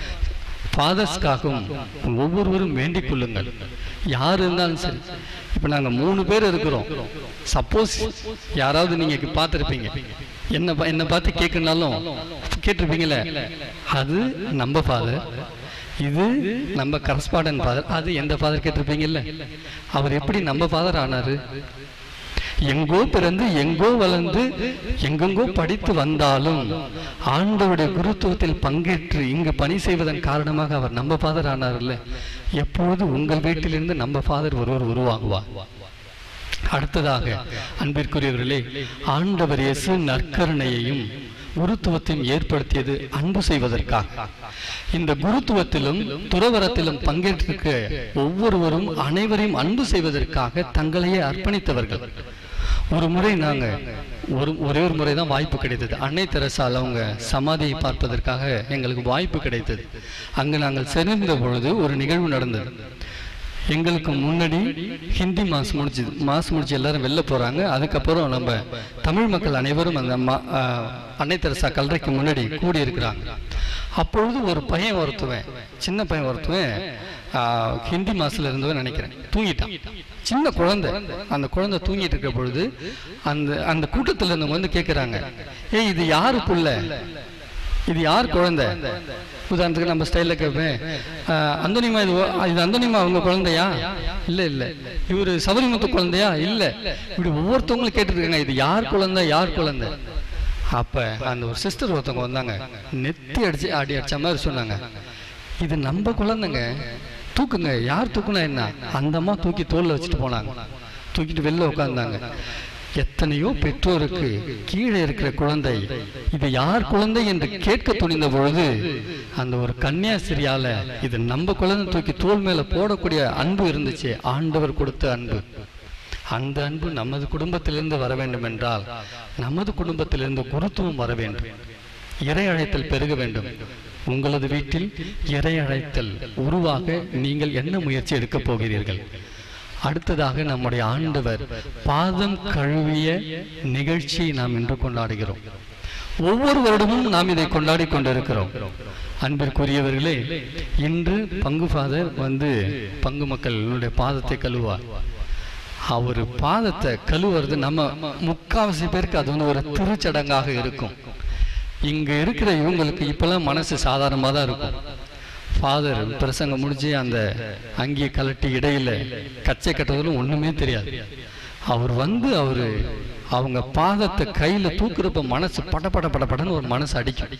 ஃபாதர்ஸ்க்காகவும் ஒவ்வொருவரும் வேண்டிக் கொள்ளுங்கள் யார் இருந்தாலும் சரி இப்போ நாங்கள் மூணு பேர் இருக்கிறோம் சப்போஸ் யாராவது நீங்கள் பார்த்துருப்பீங்க என்ன பா- என்னை பார்த்து கேட்கணுனாலும் கேட்டிருப்பீங்களே அது நம்ம ஃபாதர் இது நம்ம கரஸ்பாண்டன் ஃபாதர் அது எந்த ஃபாதர் கேட்டிருப்பீங்கல்ல அவர் எப்படி நம்ம ஃபாதர் ஆனாரு எங்கோ பிறந்து எங்கோ வளர்ந்து எங்கெங்கோ படித்து வந்தாலும் ஆண்டவருடைய குருத்துவத்தில் பங்கேற்று இங்கு பணி செய்வதன் காரணமாக அவர் நம்ம ஃபாதர் ஆனார்ல எப்பொழுது உங்கள் வீட்டிலிருந்து நம்ம ஃபாதர் ஒருவர் உருவாகுவார் அடுத்ததாக அன்பிற்குரியவர்களே ஆண்டவர் இயேசு நற்கருணையையும் குருத்துவத்தையும் ஏற்படுத்தியது அன்பு செய்வதற்காக இந்த குருத்துவத்திலும் துறவரத்திலும் பங்கேற்றிருக்க ஒவ்வொருவரும் அனைவரையும் அன்பு செய்வதற்காக தங்களையே அர்ப்பணித்தவர்கள் ஒரு முறை நாங்க ஒரு ஒரே ஒரு முறை தான் வாய்ப்பு கிடைத்தது அன்னை தெரசால் அவங்க சமாதியை பார்ப்பதற்காக எங்களுக்கு வாய்ப்பு கிடைத்தது அங்கு நாங்கள் சேர்ந்த பொழுது ஒரு நிகழ்வு நடந்தது எங்களுக்கு முன்னாடி ஹிந்தி மாஸ் முடிச்சுது மாஸ் முடிச்சு எல்லாரும் வெளில போறாங்க அதுக்கப்புறம் நம்ம தமிழ் மக்கள் அனைவரும் அந்த மா- ஆஹ் அன்னை தெரசா கல்லறைக்கு முன்னாடி கூடி இருக்கிறாங்க அப்பொழுது ஒரு பையன் ஒருத்தவன் சின்ன பையன் ஒருத்தவன் ஆஹ் ஹிந்தி மாஸ்ல இருந்தவன் நினைக்கிறேன் தூங்கிட்டான் சின்ன குழந்தை அந்த குழந்தை தூங்கிட்டு இருக்கிற பொழுது அந்த அந்த கூட்டத்துல இருந்தவங்க வந்து கேட்குறாங்க ஏய் இது யாருக்குள்ள இது யார் குழந்தை உதாரணத்துக்கு நம்ம ஸ்டைலில் கேட்பேன் ஆஹ் அந்தோனிமா இது ஓ- இது அந்தோனிமா அவங்க குழந்தையா இல்லை இல்லை இவர் சபரிமுத்து குழந்தையா இல்லை இப்படி ஒவ்வொருத்தவங்களும் கேட்டுருக்காங்க இது யார் குழந்தை யார் குழந்தை அப்ப அந்த ஒரு சிஸ்டர் ஒருத்தவங்க வந்தாங்க நெத்தி அடிச்சு அடி அடிச்ச மாதிரி சொன்னாங்க இது நம்ம குழந்தைங்க தூக்குங்க யார் தூக்குனா என்ன அந்த அம்மா தூக்கி தோல்ல வச்சுட்டு போனாங்க தூக்கிட்டு வெளில உட்கார்ந்தாங்க எத்தனையோ பெற்றோருக்கு கீழே இருக்கிற குழந்தை இது யார் குழந்தை என்று கேட்க துணிந்த பொழுது அந்த ஒரு கன்னியாஸ்திரியால இது நம்ம குழந்தை தூக்கி தோல் மேல போடக்கூடிய அன்பு இருந்துச்சு ஆண்டவர் கொடுத்த அன்பு அந்த அன்பு நமது குடும்பத்திலிருந்து வர வேண்டும் என்றால் நமது குடும்பத்திலிருந்து குருத்துவம் வர வேண்டும் இறை அழைத்தல் பெருக வேண்டும் உங்களது வீட்டில் இறை அழைத்தல் உருவாக நீங்கள் என்ன முயற்சி எடுக்கப் போகிறீர்கள் அடுத்ததாக நம்முடைய ஆண்டவர் பாதம் கழுவிய நிகழ்ச்சியை நாம் இன்று கொண்டாடுகிறோம் ஒவ்வொரு வருடமும் நாம் இதை கொண்டாடி கொண்டிருக்கிறோம் அன்பிற்குரியவர்களே இன்று பங்கு ஃபாதர் வந்து பங்கு மக்களுடைய பாதத்தை கழுவார் அவர் பாதத்தை கழுவுறது நம்ம முக்காவாசி பேருக்கு அது வந்து ஒரு திருச்சடங்காக இருக்கும் இங்க இருக்கிற இவங்களுக்கு இப்பெல்லாம் மனசு சாதாரணமாக தான் இருக்கும் ஃபாதர் பிரசங்கம் முடிஞ்சு அந்த அங்கியை கலட்டி இடையில கச்சை கட்டுறதுல ஒண்ணுமே தெரியாது அவர் வந்து அவரு அவங்க பாதத்தை கையில தூக்குறப்ப மனசு பட பட பட படன்னு ஒரு மனசு அடிக்கும்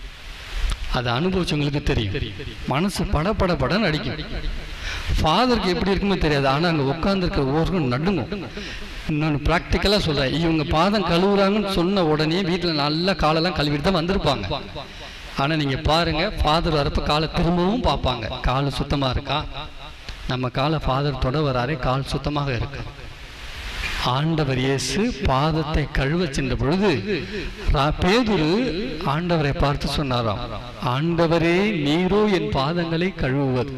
அதை அனுபவிச்சவங்களுக்கு தெரியும் மனசு பட பட படன்னு அடிக்கும் ஃபாதருக்கு எப்படி இருக்குமோ தெரியாது ஆனா அங்க உட்கார்ந்துருக்க ஒவ்வொருக்கும் நடுங்கும் இன்னொன்று ப்ராக்டிக்கலாக சொல்றேன் இவங்க பாதம் கழுவுறாங்கன்னு சொன்ன உடனே வீட்டில் நல்லா காலெல்லாம் கழுவிட்டு தான் வந்திருப்பாங்க ஆனா நீங்க பாருங்க ஃபாதர் வரப்ப காலை திரும்பவும் பார்ப்பாங்க கால் சுத்தமா இருக்கா நம்ம காலை ஃபாதர் தொட வராரே கால் சுத்தமாக இருக்கா ஆண்டவர் இயேசு பாதத்தை கழுவ சென்ற பொழுது ரா- பேதுரு ஆண்டவரை பார்த்து சொன்னாராம் ஆண்டவரே நீரோ என் பாதங்களை கழுவுவது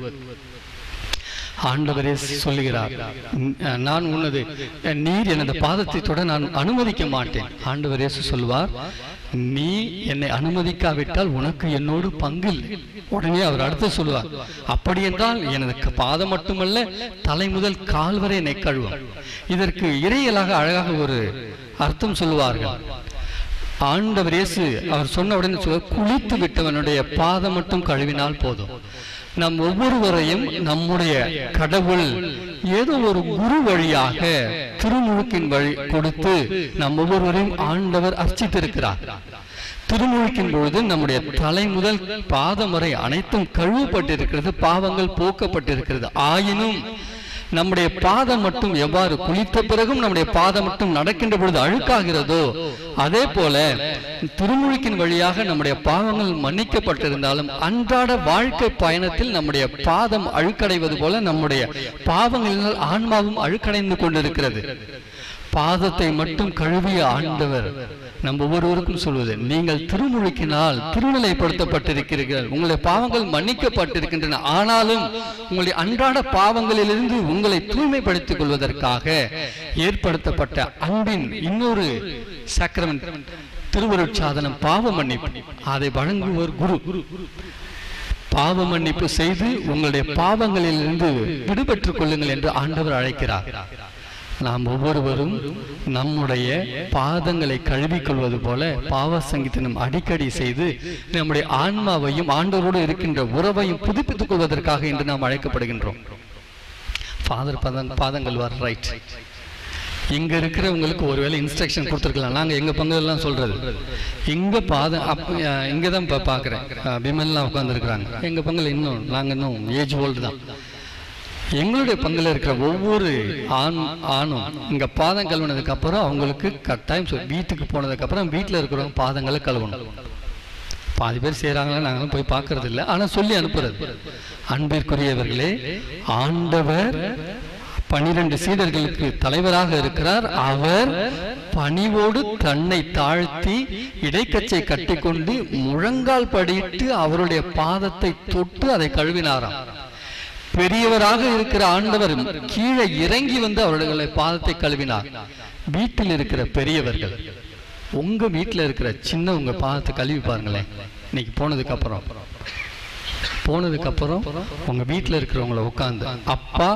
ஆண்டவரே சொல்லுகிறார் "ந- நான் உன்னது நீர் எனது பாதத்தை தொட நான் அனுமதிக்க மாட்டேன் ஆண்டவர் இயேசு சொல்வார் நீ என்னை அனுமதிக்காவிட்டால் உனக்கு என்னோடு பங்கு இல்லை உடனே அவர் அடுத்து சொல்வார் அப்படி என்றால் எனது க- பாதம் மட்டுமல்ல தலை முதல் கால் வரை என்னை கழுவும் இதற்கு இறையலாக அழகாக ஒரு அர்த்தம் சொல்லுவார்கள் ஆண்டவர் இயேசு அவர் சொன்ன உடனே சொல்ல குளித்து விட்டவனுடைய பாதம் மட்டும் கழுவினால் போதும் நம் ஒவ்வொருவரையும் நம்முடைய கடவுள் ஏதோ ஒரு குரு வழியாக திருமுழுக்கின் வழி கொடுத்து நம் ஒவ்வொருவரையும் ஆண்டவர் அர்ச்சித்திருக்கிறார் திருமுழுக்கின் பொழுது நம்முடைய தலை முதல் பாதம் வரை அனைத்தும் கழுவப்பட்டிருக்கிறது பாவங்கள் போக்கப்பட்டிருக்கிறது ஆயினும் நம்முடைய பாதம் மட்டும் எவ்வாறு குளித்த பிறகும் நம்முடைய பாதம் மட்டும் நடக்கின்ற பொழுது அழுக்காகிறதோ அதே போல திருமுழுக்கின் வழியாக நம்முடைய பாவங்கள் மன்னிக்கப்பட்டிருந்தாலும் அன்றாட வாழ்க்கை பயணத்தில் நம்முடைய பாதம் அழுக்கடைவது போல நம்முடைய பாவங்களினால் ஆன்மாவும் அழுக்கடைந்து கொண்டிருக்கிறது பாதத்தை மட்டும் கழுவிய ஆண்டவர் நம் ஒவ்வொருவருக்கும் சொல்வது நீங்கள் திருமுழுக்கினால் திருநிலைப்படுத்தப்பட்டிருக்கிறீர்கள் உங்களுடைய பாவங்கள் மன்னிக்கப்பட்டிருக்கின்றன ஆனாலும் உங்களுடைய அன்றாட பாவங்களிலிருந்து உங்களை தூய்மைப்படுத்திக் கொள்வதற்காக ஏற்படுத்தப்பட்ட அன்பின் இன்னொரு சக்கரமெண்ட் திருவருட்சாதனம் பாவ மன்னிப்பு அதை வழங்குவர் குரு பாவ மன்னிப்பு செய்து உங்களுடைய பாவங்களிலிருந்து விடுபட்டுக் கொள்ளுங்கள் என்று ஆண்டவர் அழைக்கிறார் நாம் ஒவ்வொருவரும் நம்முடைய பாதங்களை கழுவிக் கொள்வது போல பாவ சங்கீதனம் அடிக்கடி செய்து நம்முடைய ஆன்மாவையும் ஆண்டவரோடு இருக்கின்ற உறவையும் புதுப்பித்துக் கொள்வதற்காக என்று நாம் அழைக்கப்படுகின்றோம் ஃபாதர் பாதம் பாதங்கள் வர் ரைட் இங்க இருக்கிறவங்களுக்கு ஒருவேளை இன்ஸ்ட்ரக்ஷன் கொடுத்துருக்கலாம் நாங்க எங்க பங்கு எல்லாம் சொல்றது இங்க பாதம் அப் அஹ் இங்க தான் இப்ப பாக்குறேன் அஹ் விமல்லாம் உட்கார்ந்துருக்குறாங்க எங்க பங்குல இன்னும் நாங்க இன்னும் ஏஜ் ஓல்டு தான் எங்களுடைய பங்குல இருக்கிற ஒவ்வொரு ஆண் ஆணும் இங்க பாதம் கழுவுனதுக்கு அப்புறம் அவங்களுக்கு கட்டாயம் சொல் வீட்டுக்கு போனதுக்கு அப்புறம் வீட்டுல இருக்கிறவங்க பாதங்களை கழுவணும் பாதி பேர் செய்யறாங்களா நாங்களும் போய் பார்க்கறது இல்லை ஆனா சொல்லி அனுப்புறது அன்பிற்குரியவர்களே ஆண்டவர் பனிரெண்டு சீடர்களுக்கு தலைவராக இருக்கிறார் அவர் பணிவோடு தன்னை தாழ்த்தி இடைக்கச்சை கட்டிக்கொண்டு முழங்கால் படியிட்டு அவருடைய பாதத்தை தொட்டு அதை கழுவினாராம் பெரியவராக இருக்கிற ஆண்டவர் கீழே இறங்கி வந்து அவர்களுடைய பாதத்தை கழுவினார் வீட்டில் இருக்கிற பெரியவர்கள் உங்க வீட்டில் இருக்கிற சின்ன உங்க பாதத்தை கழுவி பாருங்களேன் இன்னைக்கு போனதுக்கு அப்புறம் போனதுக்கு அப்புறம் உங்க வீட்டில் இருக்கிறவங்கள உட்கார்ந்து அப்பா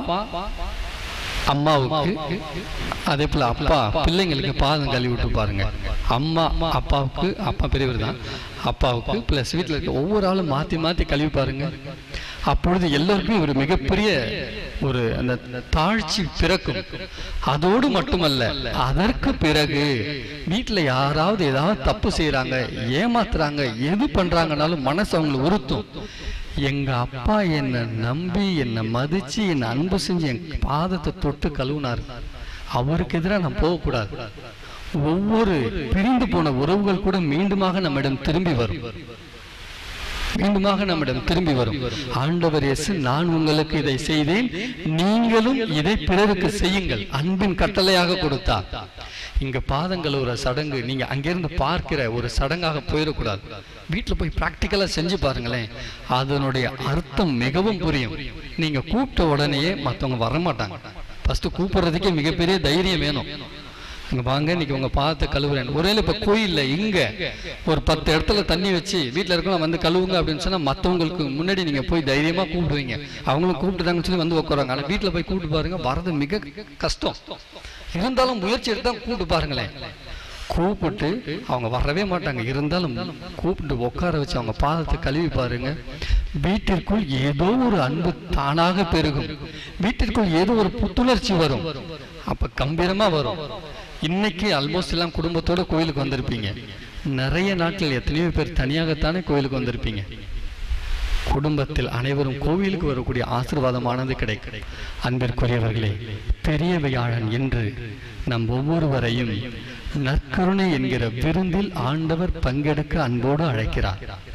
அம்மாவுக்கு அதே போல அப்பா பிள்ளைங்களுக்கு பாதம் கழுவி விட்டு பாருங்க அம்மா அப்பாவுக்கு அப்பா பெரியவர் தான் அப்பாவுக்கு பிளஸ் வீட்டில் இருக்க ஒவ்வொரு ஆளும் மாத்தி மாத்தி கழுவி பாருங்க அப்பொழுது எல்லோருக்கும் ஒரு மிகப்பெரிய ஒரு அந்த தாழ்ச்சி பிறக்கும் அதோடு மட்டுமல்ல அதற்கு பிறகு வீட்டில் யாராவது ஏதாவது தப்பு செய்றாங்க ஏமாத்துறாங்க எது பண்றாங்கனாலும் மனசு அவங்களை உறுத்தும் எங்க அப்பா என்னை நம்பி என்னை மதிச்சு என்னை அன்பு செஞ்சு என் பாதத்தை தொட்டு கழுவுனார் அவருக்கு எதிராக நான் போகக்கூடாது ஒவ்வொரு பிரிந்து போன உறவுகள் கூட மீண்டுமாக நம்மிடம் திரும்பி வரும் மீண்டுமாக நம்மிடம் திரும்பி வரும் ஆண்டவர் இயேசு நான் உங்களுக்கு இதை செய்தேன் நீங்களும் இதை பிறருக்கு செய்யுங்கள் அன்பின் கட்டளையாக கொடுத்தார் இங்க பாதங்கள் ஒரு சடங்கு நீங்க அங்கிருந்து பார்க்கிற ஒரு சடங்காக போயிடக்கூடாது வீட்டுல போய் பிராக்டிக்கலா செஞ்சு பாருங்களேன் அதனுடைய அர்த்தம் மிகவும் புரியும் நீங்க கூப்பிட்ட உடனேயே மத்தவங்க வரமாட்டாங்க ஃபர்ஸ்ட் கூப்பிடுறதுக்கே மிகப்பெரிய தைரியம் வேணும் இங்க வாங்க இன்னைக்கு உங்க பாதத்தை கழுவுறேன் ஒருவேளை இப்ப கோயில்ல இங்க ஒரு பத்து இடத்துல தண்ணி வச்சு வீட்டுல இருக்கவங்க வந்து கழுவுங்க அப்படின்னு சொன்னா மத்தவங்களுக்கு முன்னாடி நீங்க போய் தைரியமா கூப்பிடுவீங்க அவங்களும் கூப்பிட்டுட்டாங்கன்னு சொல்லி வந்து உட்காராங்க ஆனா வீட்டுல போய் கூப்பிட்டு பாருங்க வரது மிக கஷ்டம் இருந்தாலும் முயற்சி எடுத்தா கூப்பிட்டு பாருங்களேன் கூப்பிட்டு அவங்க வரவே மாட்டாங்க இருந்தாலும் கூப்பிட்டு உட்கார வச்சு அவங்க பாதத்தை கழுவி பாருங்க வீட்டிற்குள் ஏதோ ஒரு அன்பு தானாக பெருகும் வீட்டிற்குள் ஏதோ ஒரு புத்துணர்ச்சி வரும் அப்ப கம்பீரமா வரும் இன்னைக்கு ஆல்மோஸ்ட் எல்லாம் குடும்பத்தோட கோயிலுக்கு வந்திருப்பீங்க நிறைய நாட்கள் எத்தனையோ பேர் தனியாகத்தானே கோயிலுக்கு வந்திருப்பீங்க குடும்பத்தில் அனைவரும் கோவிலுக்கு வரக்கூடிய ஆசீர்வாதமானது கிடைக்கும் அன்பிற்குரியவர்களே பெரிய வியாழன் என்று நம் ஒவ்வொருவரையும் நற்கருணை என்கிற விருந்தில் ஆண்டவர் பங்கெடுக்க அன்போடு அழைக்கிறார்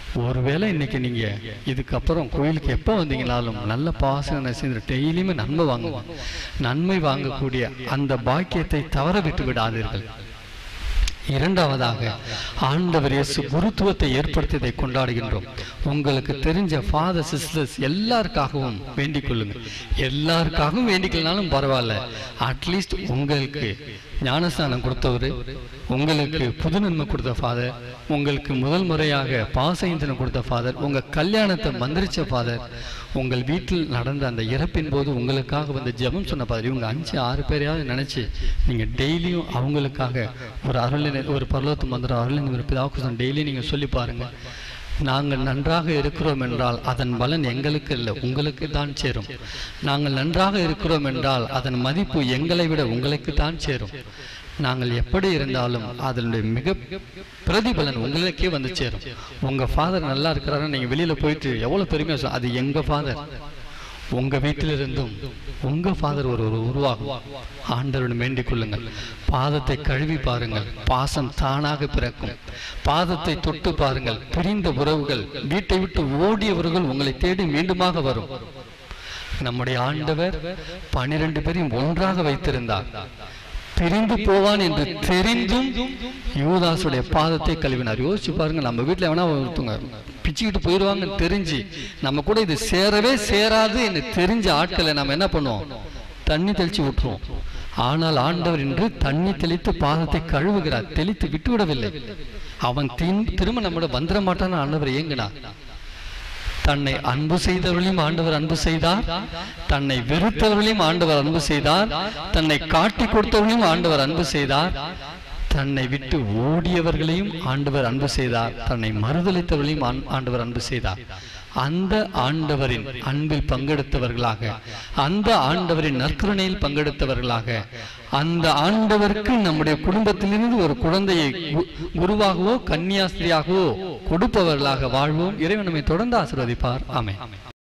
ஒருவேளை இன்னைக்கு நீங்க இதுக்கப்புறம் கோயிலுக்கு எப்போ வந்தீங்கனாலும் நல்ல பாசனை செய்து டெய்லியுமே நன்மை வாங்குவாங்க நன்மை வாங்கக்கூடிய அந்த பாக்கியத்தை தவற விட்டு விடாதீர்கள் இரண்டாவதாக ஆண்டவர் இயேசு குருத்துவத்தை ஏற்படுத்தியதை கொண்டாடுகின்றோம் உங்களுக்கு தெரிஞ்ச ஃபாதர் சிஸ்டர்ஸ் எல்லாருக்காகவும் வேண்டிக் கொள்ளுங்கள் எல்லாருக்காகவும் வேண்டிக்கலனாலும் பரவாயில்ல அட்லீஸ்ட் உங்களுக்கு ஞானஸ்தானம் கொடுத்தவர் உங்களுக்கு புது நன்மை கொடுத்த ஃபாதர் உங்களுக்கு முதல் முறையாக பாசைந்தனம் கொடுத்த ஃபாதர் உங்க கல்யாணத்தை மந்திரிச்ச ஃபாதர் உங்கள் வீட்டில் நடந்த அந்த இறப்பின் போது உங்களுக்காக வந்து ஜெபம் சொன்ன ஃபாதர் இவங்க அஞ்சு ஆறு பேரையாவது நினைச்சு நீங்க டெய்லியும் அவங்களுக்காக ஒரு அருளின ஒரு பரலோத்து மந்திரம் அருளின் ஒரு பிதாவுக்கு டெய்லி நீங்க சொல்லி பாருங்க நாங்கள் நன்றாக இருக்கிறோம் என்றால் அதன் பலன் எங்களுக்கு இல்லை உங்களுக்கு தான் சேரும் நாங்கள் நன்றாக இருக்கிறோம் என்றால் அதன் மதிப்பு எங்களை விட உங்களுக்கு தான் சேரும் நாங்கள் எப்படி இருந்தாலும் அதனுடைய மிக பிரதிபலன் உங்களுக்கே வந்து சேரும் உங்க ஃபாதர் நல்லா இருக்கிறாருன்னு நீங்க வெளியில போயிட்டு எவ்வளவு பெருமையா சொல்ல அது எங்க ஃபாதர் உங்க வீட்டிலிருந்தும் உங்க ஃபாதர் ஒரு ஒரு உருவாகும் ஆண்டவரிடம் வேண்டிக் கொள்ளுங்கள் பாதத்தை கழுவி பாருங்கள் பாசம் தானாக பிறக்கும் பாதத்தை தொட்டு பாருங்கள் பிரிந்த உறவுகள் வீட்டை விட்டு ஓடியவர்கள் உங்களை தேடி மீண்டுமாக வரும் நம்முடைய ஆண்டவர் பன்னிரண்டு பேரையும் ஒன்றாக வைத்திருந்தார் பிரிந்து போவான் என்று தெரிந்தும் யூதாசுடைய பாதத்தை கழுவினார் யோசிச்சு பாருங்க நம்ம வீட்டுல எவனா ஒருத்தவங்க பிச்சுக்கிட்டு போயிடுவாங்கன்னு தெரிஞ்சு நம்ம கூட இது சேரவே சேராது என்று தெரிஞ்ச ஆட்களை நம்ம என்ன பண்ணுவோம் தண்ணி தெளிச்சு விட்டுருவோம் ஆனால் ஆண்டவர் இன்று தண்ணி தெளித்து பாதத்தை கழுவுகிறார் தெளித்து விட்டு விடவில்லை அவன் தின் திரும்ப நம்மளோட வந்துட மாட்டான்னு ஆண்டவர் ஏங்கினார் தன்னை அன்பு செய்தவர்களையும் ஆண்டவர் அன்பு செய்தார் தன்னை வெறுத்தவர்களையும் ஆண்டவர் அன்பு செய்தார் தன்னை காட்டி கொடுத்தவர்களையும் ஆண்டவர் அன்பு செய்தார் தன்னை விட்டு ஓடியவர்களையும் ஆண்டவர் அன்பு செய்தார் தன்னை மறுதளித்தவர்களையும் ஆண்- ஆண்டவர் அன்பு செய்தார் அந்த ஆண்டவரின் அன்பில் பங்கெடுத்தவர்களாக அந்த ஆண்டவரின் நற்கருணையில் பங்கெடுத்தவர்களாக அந்த ஆண்டவருக்கு நம்முடைய குடும்பத்திலிருந்து ஒரு குழந்தையை கு- குருவாகவோ கன்னியாஸ்திரியாகவோ கொடுப்பவர்களாக வாழ்வோம் இறைவன் நம்மை தொடர்ந்து ஆசீர்வதிப்பார் ஆமென்